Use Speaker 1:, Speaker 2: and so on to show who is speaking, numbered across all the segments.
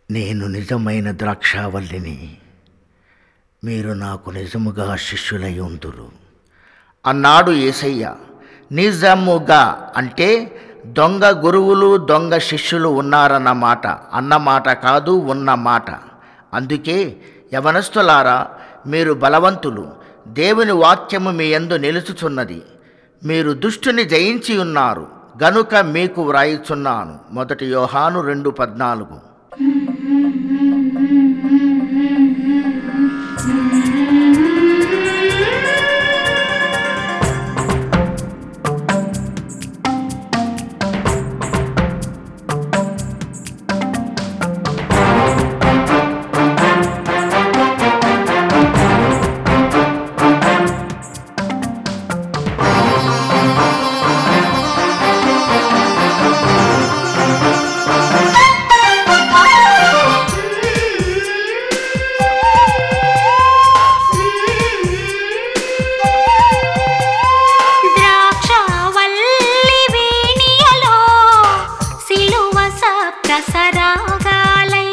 Speaker 1: నేను నిజమైన ద్రాక్షావల్లిని మీరు నాకు నిజముగా శిష్యులై ఉందురు అన్నాడు యేసయ్య నిజముగా అంటే దొంగ గురువులు దొంగ శిష్యులు ఉన్నారన్నమాట అన్నమాట కాదు ఉన్న మాట అందుకే యవనస్తులారా మీరు బలవంతులు దేవుని వాక్యము మీ యందు నిలుచుచున్నది మీరు దుష్టుని జయించి ఉన్నారు గనుక మీకు వ్రాయిచున్నాను మొదటి యోహాను రెండు పద్నాలుగు
Speaker 2: ద్రాక్షావల్లి వీణియలో సిలువ సప్తసరాగాలై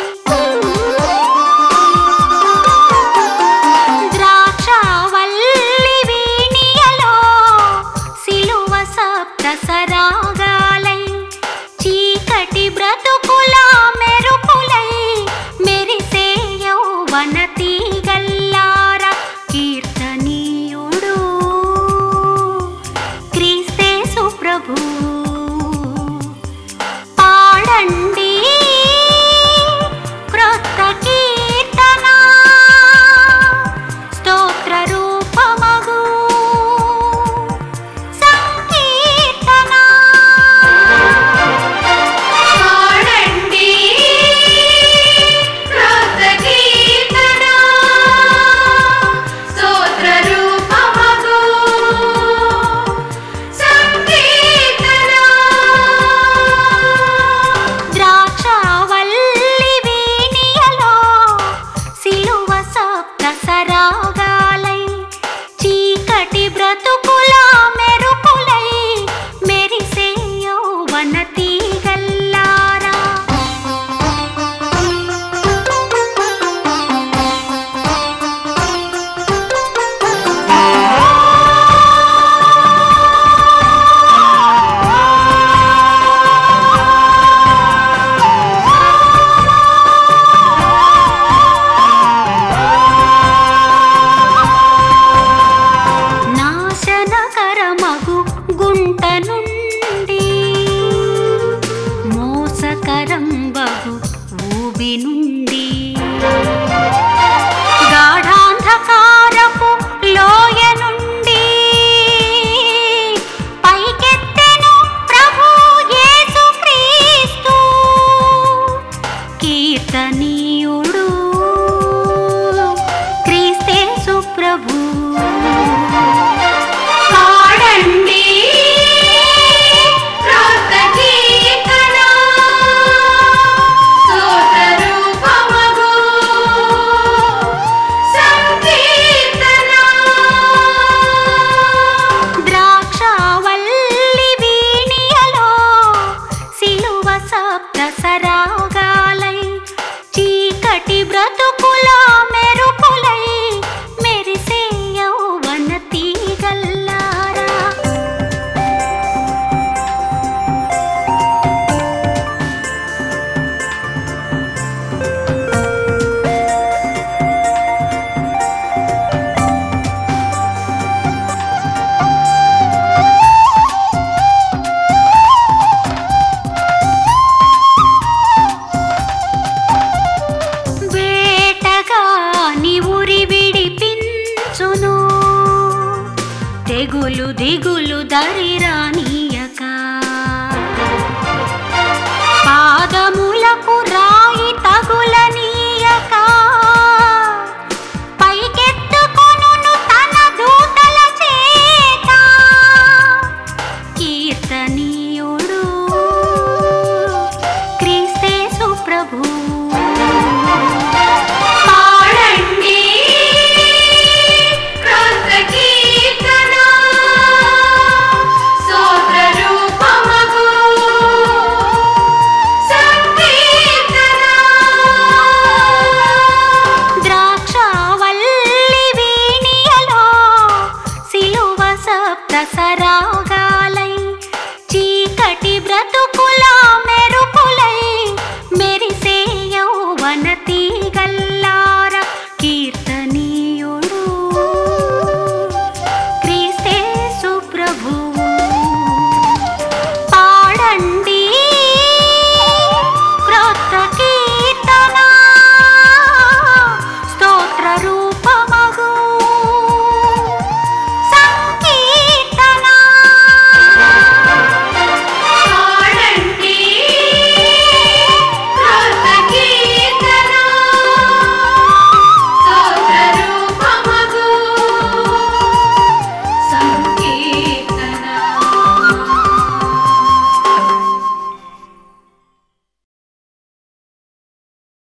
Speaker 2: ద్రాక్షావల్లి వీణియలో సిలువ సప్తసరాగాలై చీకటి బ్రతుకుల మెరుపులై మెరిసే యౌవన తీగల్లార కీర్తనీయుడు క్రీస్తేసు ప్రభు పాడండి క్రొత్త కీర్తన స్తోత్ర రూపమగు సంకీర్తన
Speaker 3: పాడండి క్రొత్త కీర్తన స్తోత్ర రూపమగు సంకీర్తన
Speaker 2: ద్రాక్షావల్లి వీణియలో సిలువ సప్తసరాగాలై చీకటి బ్రతుకుల మెరుపులై మెరిసే యౌవన తీగల్లారా నాశనకరమగు గుంట నుండి మోసకరం బగు ఊబి నుండి గాఢాంధకారపు లోయ నుండి పైకెత్తెను ప్రభు యేసుక్రీస్తు కీర్తనీయుడు క్రీస్తేసు ప్రభు
Speaker 3: పాడండి క్రొత్త కీర్తన స్తోత్ర రూపమగు సంకీర్తన
Speaker 2: ద్రాక్షావల్లి వీణియలో సిలువ సప్తసరాగాలై చీకటి బ్రతుకుల మెరుపులై మెరిసే యౌవన తీగల్లారా వేటగాని ఉరి విడిపించును తెగులు దిగులు దరిరానీయక పాదములకు రాయి తగులనీయక పైకెత్తుకొనును తన దూతల చేత కీర్తనీయుడు క్రీస్తేసు ప్రభు